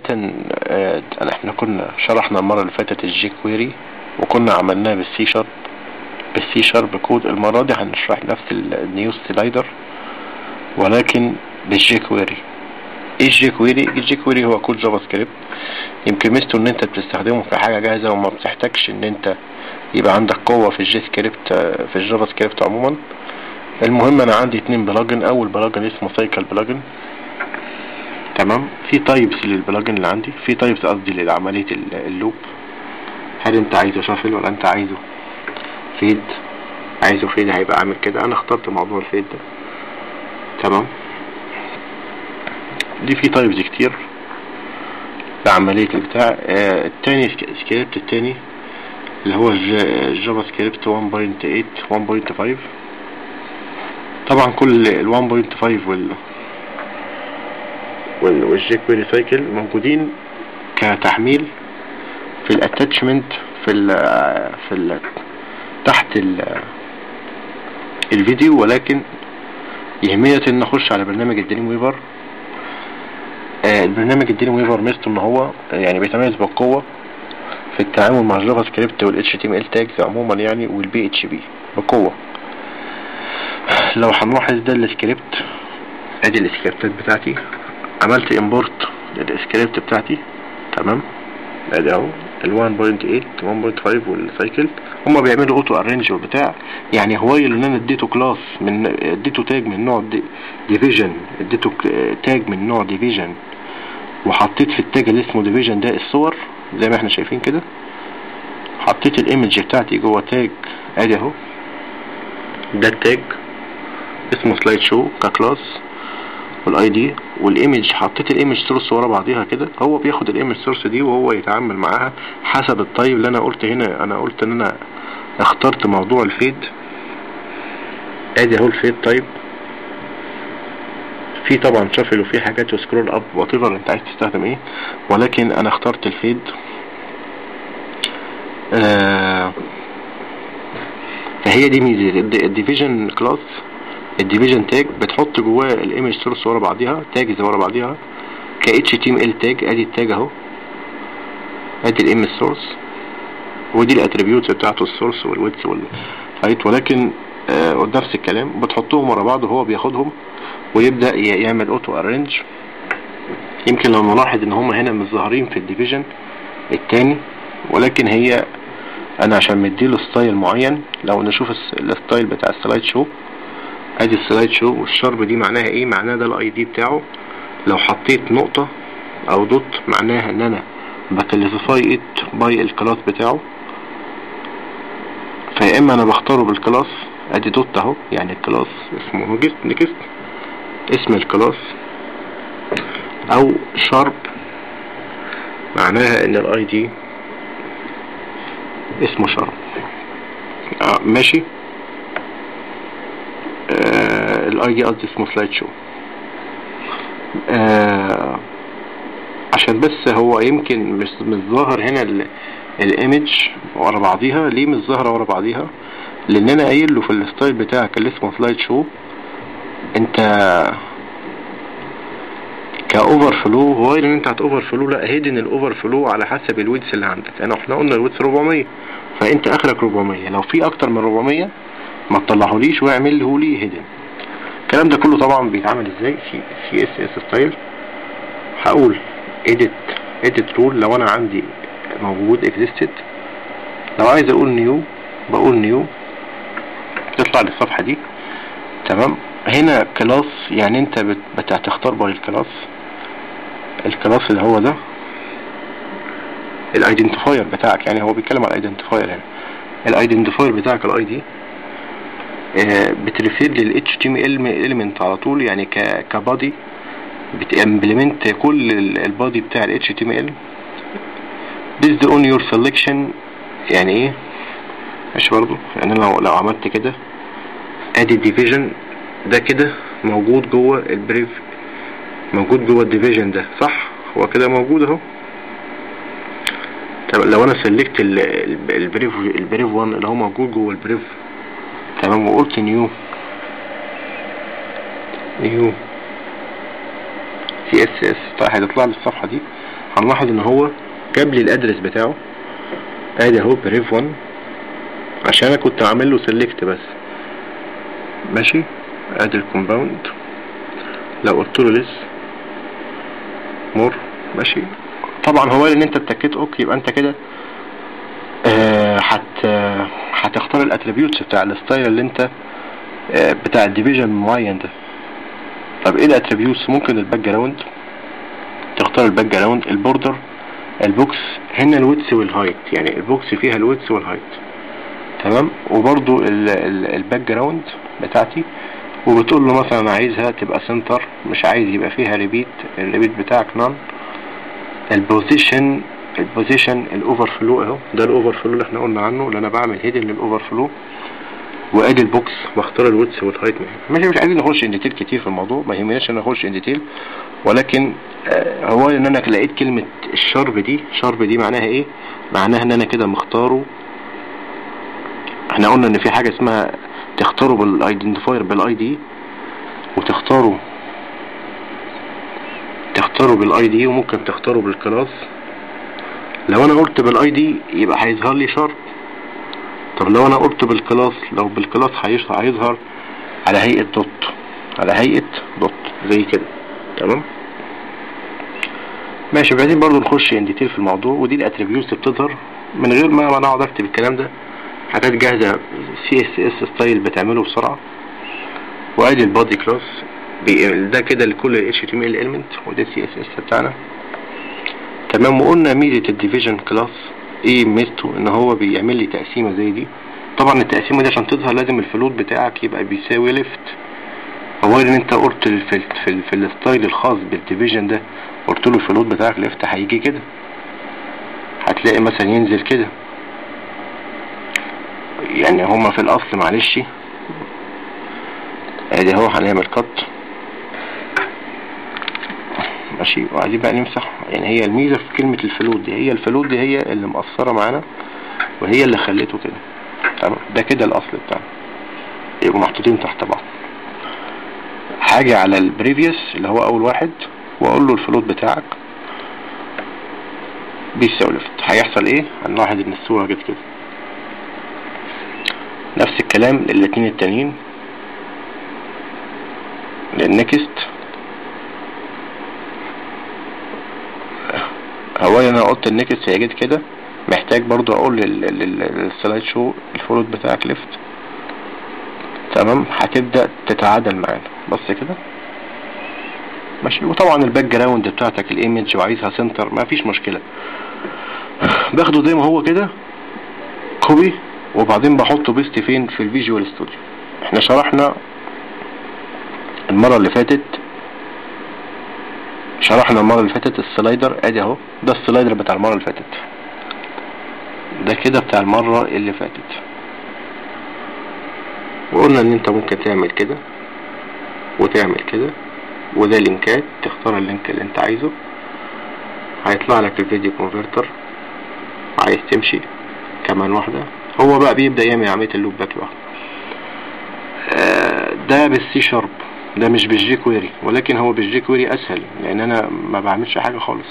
آه، احنا كنا شرحنا المرة اللي فاتت الجي كويري وكنا عملناه بالسي شارب بالسي شارب كود المرة دي هنشرح نفس النيو سلايدر ولكن بالجي كويري ايه الجي كويري الجي كويري هو كود جافا سكريبت يمكن ميزته ان انت بتستخدمه في حاجة جاهزة وما بتحتاجش ان انت يبقى عندك قوة في الجي سكريبت آه، في الجافا سكريبت عموما المهم انا عندي اتنين بلجن اول بلجن اسمه سايكل بلجن تمام في تايبس للبلجن اللي عندي في تايبس قصدي لعملية ال- اللوب هل انت عايزه شافل ولا انت عايزه فيد عايزه فيد هيبقى عامل كده انا اخترت موضوع الفيد ده تمام دي في تايبس كتير لعملية البتاع آه التاني سك- سكريبت التاني اللي هو الج- الجافا سكريبت 1.8 1.5 طبعا كل ال 1.5 وال وال والجي كويري سايكل موجودين كتحميل في الاتاتشمنت في ال في ال تحت ال الفيديو ولكن يهمية ان اخش على برنامج الدريم ويفر آه البرنامج الدريم ويفر ميزته ان هو يعني بيتميز بالقوة في التعامل مع الجافا سكريبت وال HTML تاجز عموما يعني والبي اتش بي بقوة لو هنلاحظ ده السكريبت ادي السكريبتات بتاعتي عملت امبورت للسكريبت بتاعتي تمام ادي اهو ال 1.8 1.5 والسايكل هما بيعملوا اوتو ارينج والبتاع يعني هوايل ان انا اديته كلاس من اديته تاج من نوع ديفيجن اديته ك- تاج من نوع ديفيجن وحطيت في التاج اللي اسمه ديفيجن ده الصور زي ما احنا شايفين كده حطيت الايمج بتاعتي جوه تاج ادي اهو ده التاج اسمه سلايد شو ككلاس والاي دي والايمج حطيت الايمج سورس ورا بعضيها كده هو بياخد الايمج سورس دي وهو يتعامل معاها حسب الطيب اللي انا قلت هنا انا قلت ان انا اخترت موضوع الفيد ادي اهو الفيد طيب في طبعا شافل وفي حاجات وسكرول اب وات انت عايز تستخدم ايه ولكن انا اخترت الفيد آه فهي دي ميزه الديفيجن كلاس الديفيجن تاج بتحط جواه الايمج سورس ورا بعضيها تاجز ورا بعضيها ك اتش تي ام ال تاج ادي التاج اهو ادي الايمج سورس ودي الاتريبيوتس بتاعته السورس والويدث والهايت ولكن آه نفس الكلام بتحطهم ورا بعض وهو بياخدهم ويبدا ي- يعمل اوتو ارينج يمكن لو نلاحظ ان هم هنا مش ظاهرين في الديفيجن التاني ولكن هي انا عشان مديله ستايل معين لو نشوف الس- الستايل بتاع السلايد شو ادي السلايد شو والشرب دي معناها ايه معناها ده الاي دي بتاعه لو حطيت نقطة او دوت معناها ان انا بكلاسيفاي ات باي الكلاس بتاعه فيا اما انا بختاره بالكلاس ادي دوت اهو يعني الكلاس اسمه نكست نكست اسم الكلاس او شارب معناها ان الاي دي اسمه شارب آه ماشي آه الاي دي قصدي اسمه سلايد شو آه عشان بس هو يمكن مش مش ظاهر هنا ال- الايمج ورا بعضيها ليه مش ظاهره ورا بعضيها لان انا قايل له في الستايل بتاعك اللي اسمه سلايد شو انت كاوفر فلو هو قايل ان انت هتوفر فلو لا هيدن الاوفر فلو على حسب الويدث اللي عندك يعني احنا قلنا الويدث 400 فانت اخرك 400 لو في اكتر من 400 ما تطلعهوليش واعمل له لي هيدن الكلام ده كله طبعا بيتعمل ازاي في سي اس اس ستايل هقول edit edit rule لو انا عندي موجود existed لو عايز اقول نيو بقول نيو تطلع لي الصفحة دي تمام هنا كلاس يعني انت بت- بت- هتختار باي الكلاس الكلاس اللي هو ده الايدنتيفاير بتاعك يعني هو بيتكلم على الايدنتيفاير هنا الايدنتيفاير بتاعك الاي دي بتريفير لل HTML element على طول يعني ك كبادي بتimplement كل البادي بتاع ال HTML based on your selection يعني ايه ماشي برضو يعني لو لو عملت كده ادي الديفيجن ده كده موجود جوه البريف موجود جوه الديفيجن ده صح هو كده موجود اهو طب لو انا سلكت البريف البريف 1 اللي هو موجود جوه البريف تمام وقلت نيو نيو سي اس اس طيب هتطلع لي الصفحه دي هنلاحظ ان هو جاب لي الادرس بتاعه ادي اهو بريف 1 عشان انا كنت عامل له سيلكت بس ماشي ادي الكومباوند لو قلت له لس مور ماشي طبعا هو ان انت اتكيت اوك يبقى انت كده آه، هت آه، هتختار الاتريبيوتس بتاع الستايل اللي انت آه، بتاع الديفيجن معين ده طب ايه الاتريبيوتس ممكن الباك جراوند تختار الباك جراوند البوردر البوكس هنا الويدث والهايت يعني البوكس فيها الويدث والهايت تمام وبرضو ال- ال- الباك جراوند بتاعتي وبتقول له مثلا انا عايزها تبقى سنتر مش عايز يبقى فيها ريبيت الريبيت بتاعك نون البوزيشن البوزيشن الاوفر فلو اهو ده الاوفر فلو اللي احنا قلنا عنه اللي انا بعمل هيدن للاوفر فلو وادي البوكس بختار الويدث والهايت ماشي مش عايزين نخش ان ديتيل كتير في الموضوع ما يهمناش ان اخش ان ديتيل ولكن آه، هو ان انا لقيت كلمة الشرب دي شرب دي معناها ايه معناها ان انا كده مختاره احنا قلنا ان في حاجة اسمها تختاره بالايدنتيفاير بالاي دي وتختاره تختاره بالاي دي وممكن تختاره بالكلاس لو انا قلت بالاي دي يبقى هيظهر لي شرط طب لو انا قلت بالكلاس لو بالكلاس هيش- هيظهر على هيئة دوت على هيئة دوت زي كده تمام ماشي بعدين برضو نخش ان ديتيل في الموضوع ودي الاتريبيوتس بتظهر من غير ما ما انا اقعد اكتب الكلام ده حاجات جاهزة سي اس اس ستايل بتعمله بسرعة وادي البادي كلاس ده كده لكل ال HTML element وده سي اس اس بتاعنا تمام وقلنا ميزة الديفيجن كلاس ايه ميزته ان هو بيعمل لي تقسيمة زي دي طبعا التقسيمة دي عشان تظهر لازم الفلوت بتاعك يبقى بيساوي ليفت هو ان انت قلت في ال في, ال في الستايل الخاص بالديفيجن ده قلت له الفلوت بتاعك ليفت هيجي كده هتلاقي مثلا ينزل كده يعني هما في الاصل معلش ادي اهو هنعمل كت ماشي وعايزين بقى نمسح يعني هي الميزة في كلمة الفلوت دي هي الفلوت دي هي اللي مقصرة معانا وهي اللي خليته كده تمام ده كده الاصل بتاعنا يبقوا محطوطين تحت بعض حاجة على البريفيوس اللي هو اول واحد واقول له الفلوت بتاعك بيساوي ليفت هيحصل ايه هنلاحظ ان الصورة جت كده نفس الكلام للاتنين التانيين للنكست هو انا قلت النكست هي جت كده محتاج برضو اقول لل- لل- للسلايد شو الفلوت بتاعك ليفت تمام هتبدأ تتعادل معانا بس كده ماشي وطبعا الباك جراوند بتاعتك الايمج وعايزها سنتر ما فيش مشكلة باخده زي ما هو كده كوبي وبعدين بحطه بيست فين في الفيجوال ستوديو احنا شرحنا المرة اللي فاتت شرحنا المرة اللي فاتت السلايدر ادي اهو ده السلايدر بتاع المرة اللي فاتت ده كده بتاع المرة اللي فاتت وقلنا ان انت ممكن تعمل كده وتعمل كده وده لينكات تختار اللينك اللي انت عايزه هيطلع لك الفيديو كونفرتر عايز تمشي كمان واحدة هو بقى بيبدأ يعمل عملية اللوب باك لوحده آه، ده بالسي شارب ده مش بالجي كويري ولكن هو بالجي كويري اسهل لان انا ما بعملش حاجة خالص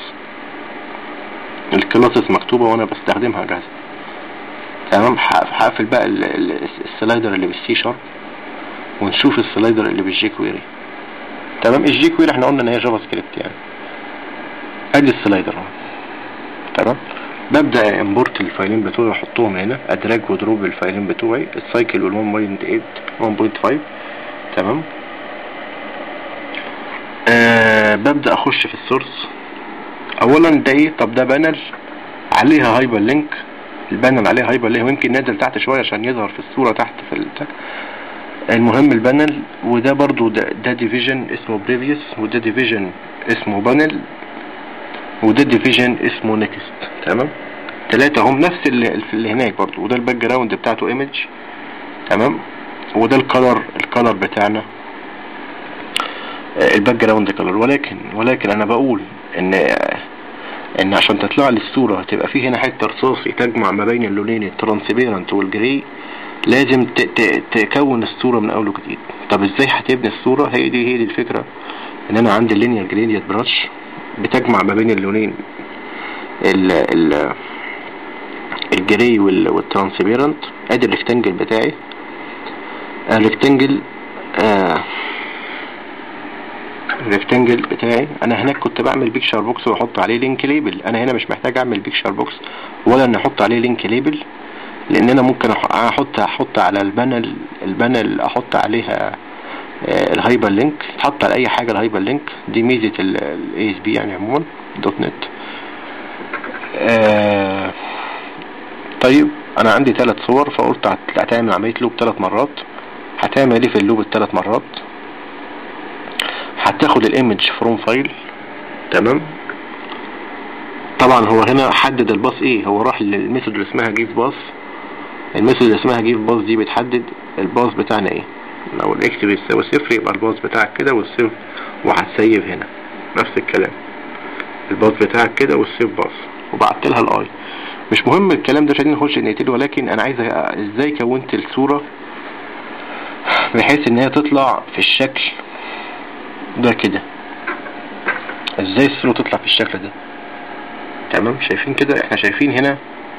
الكلاسز مكتوبة وانا بستخدمها جاهزة تمام ه- هقفل بقى ال- ال- السلايدر اللي بالسي شارب ونشوف السلايدر اللي بالجي كويري تمام الجي كويري احنا قلنا ان هي جافا سكريبت يعني ادي السلايدر اهو تمام ببدأ امبورت الفايلين بتوعي احطهم هنا ادراج ودروب الفايلين بتوعي السايكل وال 1.8 1.5 تمام آه ببدأ اخش في السورس اولا ده ايه طب ده بانل عليها هايبر لينك البانل عليها هايبر لينك ويمكن نازل تحت شوية عشان يظهر في الصورة تحت في البتاع المهم البانل وده برضو ده, ده ديفيجن اسمه بريفيوس وده ديفيجن اسمه بانل وده ديفيجن اسمه نيكست تمام تلاتة هم نفس اللي, اللي هناك برضو وده الباك جراوند بتاعته ايمج تمام وده الكلر الكلر بتاعنا آه، الباك جراوند كلر ولكن ولكن انا بقول ان آه، ان عشان تطلع لي الصورة تبقى فيه هنا حتة رصاصي تجمع ما بين اللونين الترانسبيرنت والجري لازم ت- ت- تكون الصورة من اول وجديد طب ازاي هتبني الصورة هي دي هي دي الفكرة ان انا عندي اللينير جريدينت برش بتجمع ما بين اللونين ال ال الجري وال- والترانسبيرنت ادي الريكتانجل بتاعي الريكتانجل آه الريكتانجل بتاعي انا هناك كنت بعمل بيكشر بوكس واحط عليه لينك ليبل انا هنا مش محتاج اعمل بيكشر بوكس ولا ان احط عليه لينك ليبل لان انا ممكن أح- احط احط على البانل البانل احط عليها آه، الهايبر لينك تحط على اي حاجه الهايبر لينك دي ميزه الاي اس بي يعني عموما دوت نت آه، طيب انا عندي ثلاث صور فقلت هت- هتعمل عمليه لوب ثلاث مرات هتعمل ايه في اللوب الثلاث مرات هتاخد الايمج فروم فايل تمام طبعا هو هنا حدد الباص ايه هو راح للميثود اللي اسمها جيف باص الميثود اللي اسمها جيف باص دي بتحدد الباص بتاعنا ايه لو الاكس بيساوي صفر يبقى الباص بتاعك كده والصفر وهتسيف هنا نفس الكلام الباص بتاعك كده والسيف باص وبعت لها الاي مش مهم الكلام ده مش عايزين نخش نقتله ولكن انا عايز أ- ازاي كونت الصورة بحيث ان هي تطلع في الشكل ده كده ازاي الصورة تطلع في الشكل ده تمام شايفين كده احنا شايفين هنا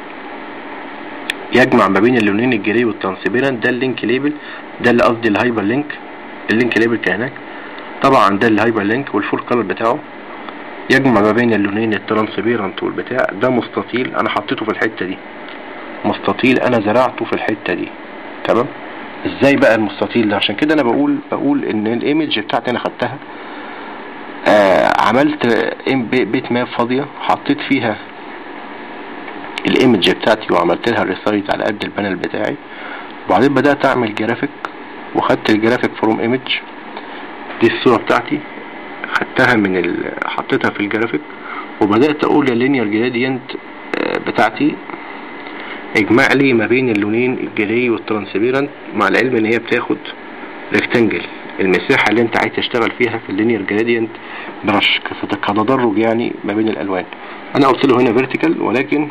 يجمع ما بين اللونين الجري والترانسبيرنت ده اللينك ليبل ده اللي قصدي الهايبر لينك اللينك ليبل كان هناك طبعا ده الهايبر لينك والفول كلر بتاعه يجمع ما بين اللونين الترانسبيرنت والبتاع ده مستطيل انا حطيته في الحتة دي مستطيل انا زرعته في الحتة دي تمام ازاي بقى المستطيل ده عشان كده انا بقول بقول ان الايمج بتاعتي انا خدتها آه عملت إم- بي- بيت ماب فاضية حطيت فيها الايمج بتاعتي وعملت لها ريسايز على قد البانل بتاعي وبعدين بدأت اعمل جرافيك وخدت الجرافيك فروم ايمج دي الصورة بتاعتي خدتها من ال... حطيتها في الجرافيك وبدأت اقول لللينير جرادينت بتاعتي اجمع لي ما بين اللونين الجري والترانسبيرنت مع العلم ان هي بتاخد ريكتانجل المساحة اللي انت عايز تشتغل فيها في اللينير جرادينت برش كت- كتدرج يعني ما بين الالوان انا قلت له هنا فيرتيكال ولكن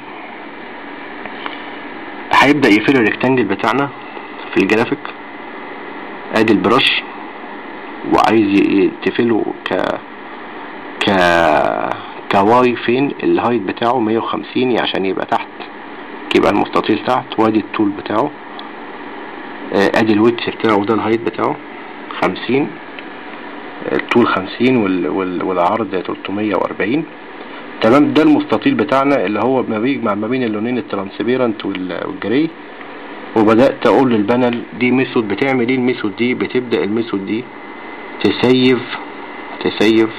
هيبدأ يقفل الريكتانجل بتاعنا في الجرافيك ادي البرش وعايز ي- تقفله ك ك كواي فين الهايت بتاعه 150 عشان يبقى تحت يبقى المستطيل تحت وادي الطول بتاعه آه، ادي الويتس بتاعه ده الهايت بتاعه 50 الطول 50 وال... وال... والعرض 340 تمام ده المستطيل بتاعنا اللي هو ما بيجمع ما بين اللونين الترانسبيرنت وال... والجري وبدأت اقول للبانل دي ميثود بتعمل ايه الميثود دي بتبدأ الميثود دي تسيف تسيف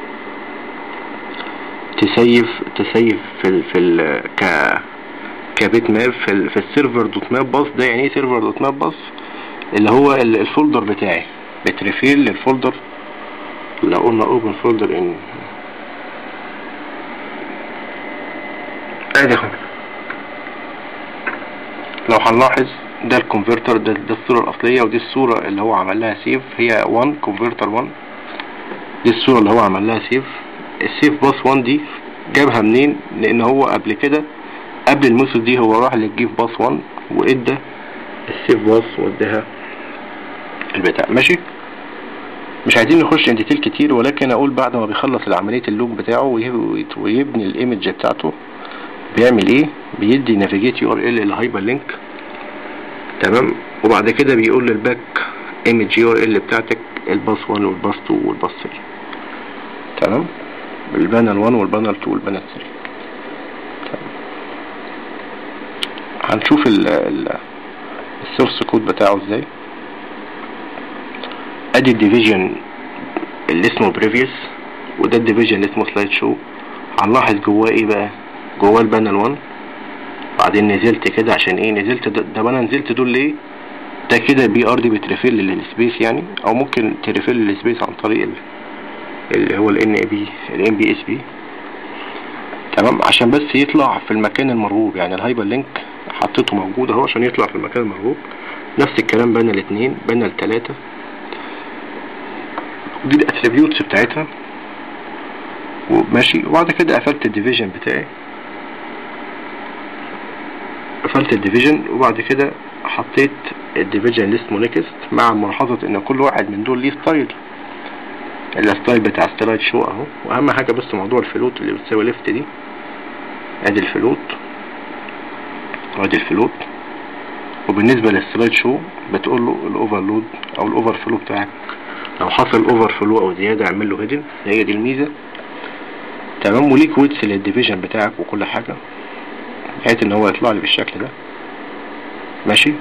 تسيف تسيف في ال في ال ك كبيت ماب في, ال في السيرفر دوت ماب باص ده يعني ايه سيرفر دوت ماب باص اللي هو ال- الفولدر بتاعي بتريفير للفولدر لو قلنا اوبن فولدر ان ادي اهو لو هنلاحظ ده الكونفرتر ده, ده الصورة الأصلية ودي الصورة اللي هو عمل لها سيف هي 1 كونفرتر 1 دي الصورة اللي هو عمل لها سيف السيف باص 1 دي جابها منين لأن هو قبل كده قبل الميثود دي هو راح للجيف باص 1 وادى السيف باص واداها البتاع ماشي مش عايزين نخش ان ديتيل كتير ولكن اقول بعد ما بيخلص العملية اللوج بتاعه ويب- ويبني الايمج بتاعته بيعمل ايه بيدي نافيجيت يو ار ال الهايبر لينك تمام وبعد كده بيقول للباك ايمج يو ار ال بتاعتك الباص 1 والباص 2 والباص 3 تمام البانل 1 والبانل 2 والبانل 3 تمام. هنشوف ال ال السورس كود بتاعه ازاي ادي الديفيجن اللي اسمه بريفيوس وده الديفيجن اللي اسمه سلايد شو هنلاحظ جواه ايه بقى جواه البانل 1 بعدين نزلت كده عشان ايه نزلت ده, ده انا نزلت دول ليه ده كده بي ار دي بتريفيل للسبيس يعني او ممكن تريفيل للسبيس عن طريق ال- اللي هو الان بي الام بي اس بي تمام عشان بس يطلع في المكان المرغوب يعني الهايبر لينك حطيته موجود اهو عشان يطلع في المكان المرغوب نفس الكلام بين الاثنين بين الثلاثة دي الاتريبيوتس بتاعتها وماشي وبعد كده قفلت الديفيجن بتاعي قفلت الديفيجن وبعد كده حطيت الديفيجن اللي اسمه نيكست مع ملاحظة ان كل واحد من دول ليه ستايل الستايل بتاع ستلايد شو اهو واهم حاجة بس موضوع الفلوت اللي بتساوي ليفت دي ادي الفلوت وادي الفلوت وبالنسبة للسلايد شو بتقول له الاوفرلود او الاوفر فلو بتاعك لو حصل اوفر فلو او زيادة اعمل له هيدن هي دي الميزة تمام وليك ويتس للديفيجن بتاعك وكل حاجة بحيث ان هو يطلع لي بالشكل ده ماشي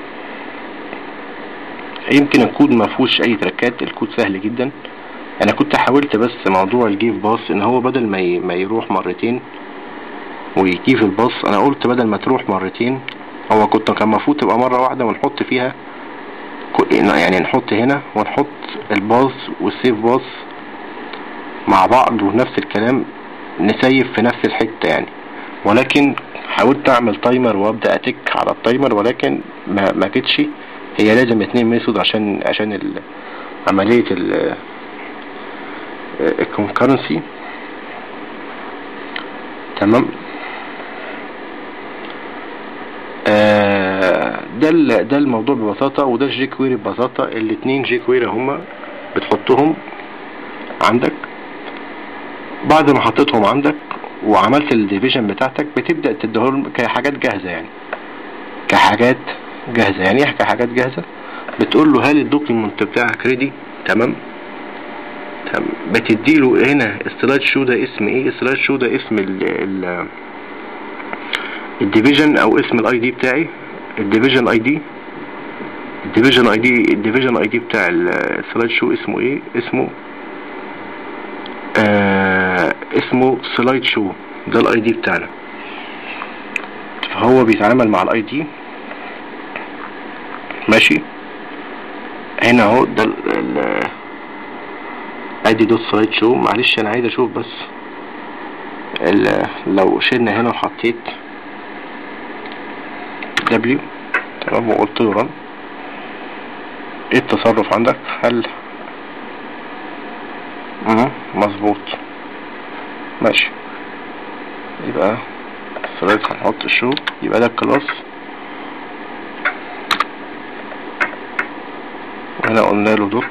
يمكن الكود ما فيهوش اي تركات الكود سهل جدا انا كنت حاولت بس موضوع الجيف باص ان هو بدل ما ي- ما يروح مرتين ويجيب الباص انا قلت بدل ما تروح مرتين هو كنت كان المفروض تبقى مرة واحدة ونحط فيها كو- يعني نحط هنا ونحط الباص والسيف باص مع بعض ونفس الكلام نسيف في نفس الحتة يعني ولكن حاولت اعمل تايمر وابدا اتك على التايمر ولكن ما ما جتش هي لازم اتنين ميثود عشان عشان ال- عملية ال الكونكرنسي تمام آه، ده ال- ده الموضوع ببساطة وده الجي كويري ببساطة الاتنين جي كويري هما بتحطهم عندك بعد ما حطيتهم عندك وعملت الديفيجن بتاعتك بتبدأ تديهم كحاجات جاهزة يعني كحاجات جاهزة يعني ايه كحاجات جاهزة بتقول له هل الدوكيمنت بتاعك ريدي تمام تمام بتديله هنا السلايد شو ده اسم ايه السلايد شو ده اسم ال ال الديفيجن او اسم الاي دي بتاعي الديفيجن اي دي الديفيجن اي دي الديفيجن اي دي بتاع ال- السلايد شو اسمه ايه اسمه آه اسمه سلايد شو ده الاي دي بتاعنا فهو بيتعامل مع الاي دي ماشي هنا اهو ده ال ال ادي دوت سلايد شو معلش انا عايز اشوف بس ال لو شلنا هنا وحطيت دبليو تمام وقلت له رن ايه التصرف عندك هل امم مظبوط ماشي يبقى سلايد هنحط الشو يبقى ده الكلاس وهنا قلنا له دوت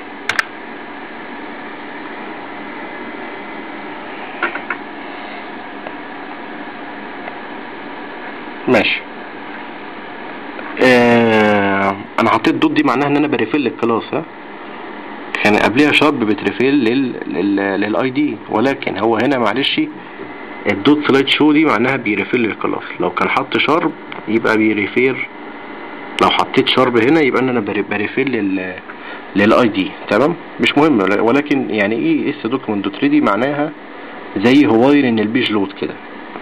ماشي آه انا حطيت دوت دي معناها ان انا بريفيل للكلاس ها كان قبلها شارب بتريفيل لل لل للاي دي ولكن هو هنا معلش الدوت سلايد شو دي معناها بيريفيل للكلاس لو كان حط شارب يبقى بيريفير لو حطيت شارب هنا يبقى انا بري- بريفيل لل للاي دي تمام مش مهم ولكن يعني ايه اس دوكيمنت دوت ريدي معناها زي هوايل ان البيج لود كده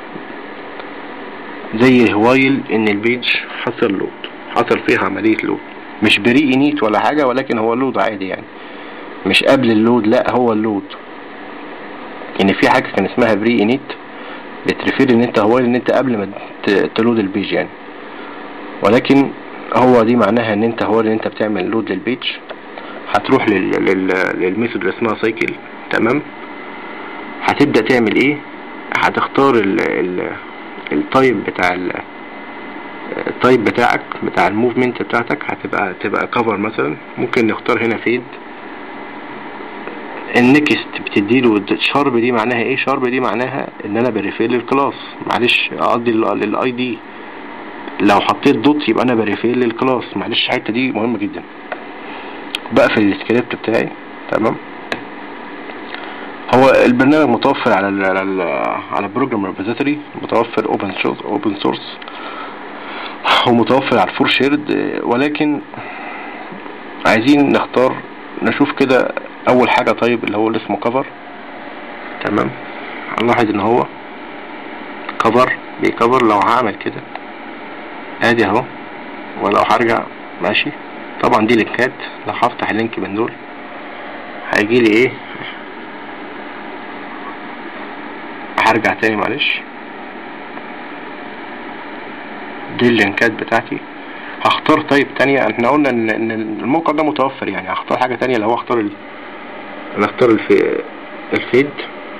زي هوايل ان البيج حصل لود حصل فيها عملية لود مش بري انيت ولا حاجة ولكن هو لود عادي يعني مش قبل اللود لا هو اللود ان في حاجة كان اسمها بري انيت بترفير ان انت هوايل ان انت قبل ما ت- تلود البيج يعني ولكن هو دي معناها ان انت هو ان انت بتعمل لود للبيج هتروح لل... لل... للميثود اللي اسمها سايكل تمام هتبدأ تعمل ايه هتختار ال... ال... التايب بتاع ال... التايب بتاعك بتاع الموفمنت بتاعتك هتبقى تبقى كفر مثلا ممكن نختار هنا فيد النكست بتديله شارب دي معناها ايه شارب دي معناها ان انا بريفير للكلاس معلش اقضي للاي دي لو حطيت دوت يبقى انا بريفير للكلاس معلش الحته دي مهمه جدا بقفل السكريبت بتاعي تمام هو البرنامج متوفر على ال على ال على بروجرام ريبوزيتوري متوفر اوبن سورس اوبن سورس ومتوفر على الفور شيرد ولكن عايزين نختار نشوف كده اول حاجه طيب اللي هو اللي اسمه كفر تمام هنلاحظ ان هو كفر بيكفر لو هعمل كده ادي اهو ولو هرجع ماشي طبعا دي لينكات لو هفتح اللينك من دول هيجي لي ايه هرجع تاني معلش دي اللينكات بتاعتي هختار تايب تانية احنا قلنا ان ان الموقع ده متوفر يعني هختار حاجة تانية لو هختار ال... انا اختار الفي... الفيد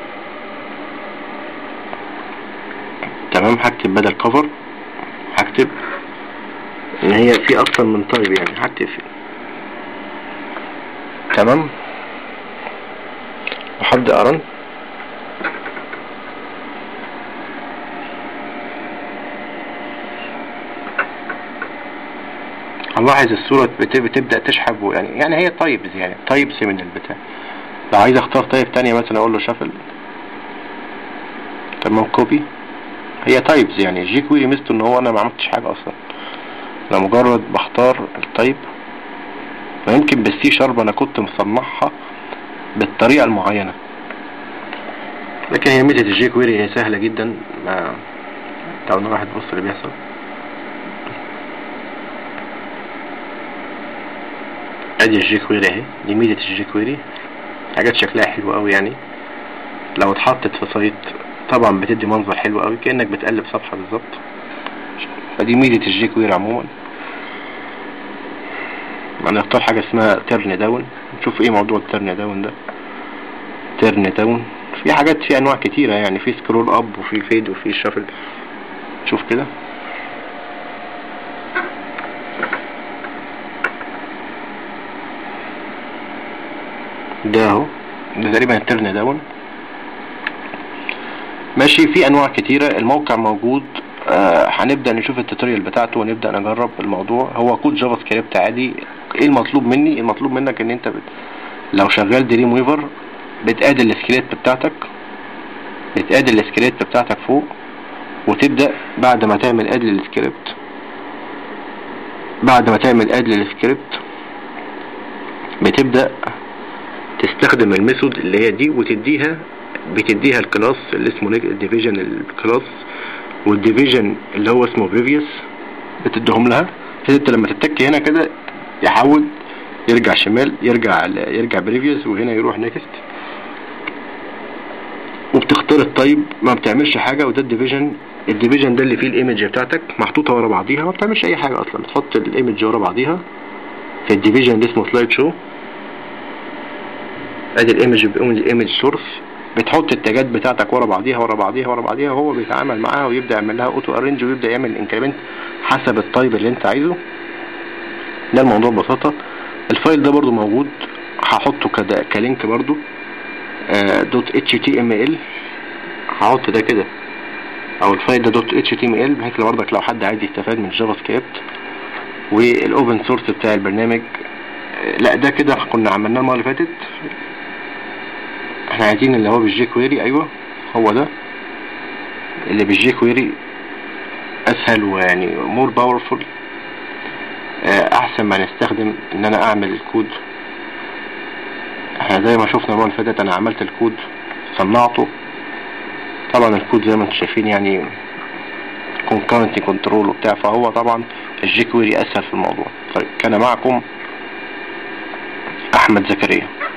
تمام هكتب بدل كفر هكتب ان هي في اكتر من تايب يعني هكتب في تمام وحد ارن هنلاحظ الصورة بت- بتبدأ تشحب و- يعني يعني هي تايبز يعني تايبس من البتاع لو عايز اختار تايب تانية مثلا اقول له شافل تمام كوبي هي تايبز يعني جي كويري ميزته ان هو انا ما عملتش حاجة اصلا انا مجرد بختار التايب ويمكن بالسي شارب انا كنت مصنعها بالطريقة المعينة لكن هي ميزة الجي كويري هي سهلة جدا ما تعالوا نروح نبص اللي بيحصل ادي الجي كويري اهي دي ميزة الجي كويري حاجات شكلها حلو قوي يعني لو اتحطت في سايت طبعا بتدي منظر حلو قوي كأنك بتقلب صفحة بالظبط فدي ميزة الجي كويري عموما هنختار حاجة اسمها ترن داون نشوف ايه موضوع الترن داون ده ترن داون في حاجات في انواع كتيرة يعني في سكرول اب وفي فيد وفي شافل شوف كده ده اهو ده تقريبا الترن داون ماشي في انواع كتيرة الموقع موجود آه هنبدأ نشوف التوتوريال بتاعته ونبدأ نجرب الموضوع هو كود جافا سكريبت عادي ايه المطلوب مني المطلوب منك ان انت بت... لو شغال دريم ويفر بتقاد السكريبت بتاعتك بتقاد السكريبت بتاعتك فوق وتبدأ بعد ما تعمل اد للسكريبت بعد ما تعمل اد للسكريبت بتبدأ تستخدم الميثود اللي هي دي وتديها بتديها الكلاس اللي اسمه ديفيجن الكلاس والديفيجن اللي هو اسمه بريفيوس بتديهم لها انت لما تتك هنا كده يحول يرجع شمال يرجع يرجع بريفيوس وهنا يروح نيكست وبتختار التايب ما بتعملش حاجه وده الديفيجن الديفيجن ده اللي فيه الايمج بتاعتك محطوطه ورا بعضيها ما بتعملش اي حاجه اصلا بتحط الايمج ورا بعضيها في الديفيجن اللي اسمه سلايد شو ادي الايمج بيقوم الايمج سورس بتحط التاجات بتاعتك ورا بعضيها ورا بعضيها ورا بعضيها وهو بيتعامل معاها ويبدا يعمل لها اوتو ارينج ويبدا يعمل انكريمنت حسب التايب اللي انت عايزه ده الموضوع ببساطه الفايل ده برضو موجود هحطه كده كلينك برضو دوت اتش تي ام ال هحط ده كده او الفايل ده دوت اتش تي ام ال بحيث برضك لو حد عايز يستفاد من جافا سكريبت والاوبن سورس بتاع البرنامج آه، لا ده كده كنا عملناه المره اللي فاتت احنا عايزين اللي هو بالجي كويري ايوه هو ده اللي بالجي كويري اسهل ويعني مور باورفول احسن ما نستخدم ان انا اعمل الكود احنا زي ما شفنا المره اللي فاتت انا عملت الكود صنعته طبعا الكود زي ما انتم شايفين يعني concurrency كنترول وبتاع فهو طبعا الجي كويري اسهل في الموضوع طيب كان معكم احمد زكريا